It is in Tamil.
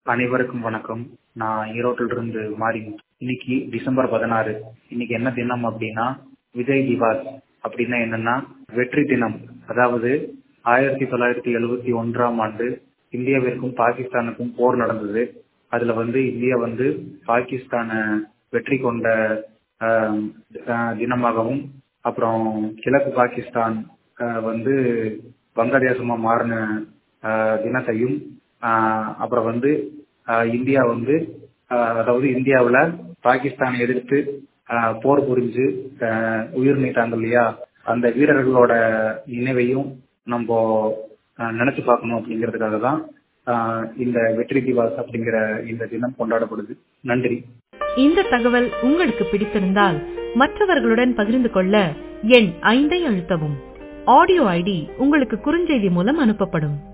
அனைவருக்கும் வணக்கம் நான் ஈரோட்டில் இருந்து மாறி இன்னைக்கு டிசம்பர் பதினாறு இன்னைக்கு என்ன தினம் அப்படின்னா விஜய் திவாஸ் அப்படின்னா என்னன்னா வெற்றி தினம் அதாவது ஆயிரத்தி தொள்ளாயிரத்தி எழுபத்தி ஒன்றாம் ஆண்டு இந்தியாவிற்கும் பாகிஸ்தானுக்கும் போர் நடந்தது அதுல வந்து இந்தியா வந்து பாகிஸ்தான வெற்றி கொண்ட ஆஹ், ஆஹ், தினமாகவும் அப்புறம் கிழக்கு பாகிஸ்தான் ஆஹ், வந்து வங்கதேசமா மாறின ஆஹ், தினத்தையும் ஆஹ், அப்புறம் வந்து ஆஹ், இந்தியா வந்து ஆஹ், அதாவது இந்தியாவுல பாகிஸ்தானை எதிர்த்து ஆஹ், போர் புரிஞ்சு ஆஹ், உயிர் நீத்தாங்க இல்லையா அந்த வீரர்களோட நினைவையும் நம்ம ஆஹ், நினைச்சு பார்க்கணும் அப்படிங்கிறதுக்காக தான் ஆஹ், இந்த வெற்றி திவாஸ் அப்படிங்கிற இந்த தினம் கொண்டாடப்படுது நன்றி இந்த தகவல் உங்களுக்கு பிடித்திருந்தால் மற்றவர்களுடன் பகிர்ந்து கொள்ள எண் ஐந்தை அழுத்தவும் ஆடியோ ஐடி உங்களுக்கு குறுஞ்செய்தி மூலம் அனுப்பப்படும்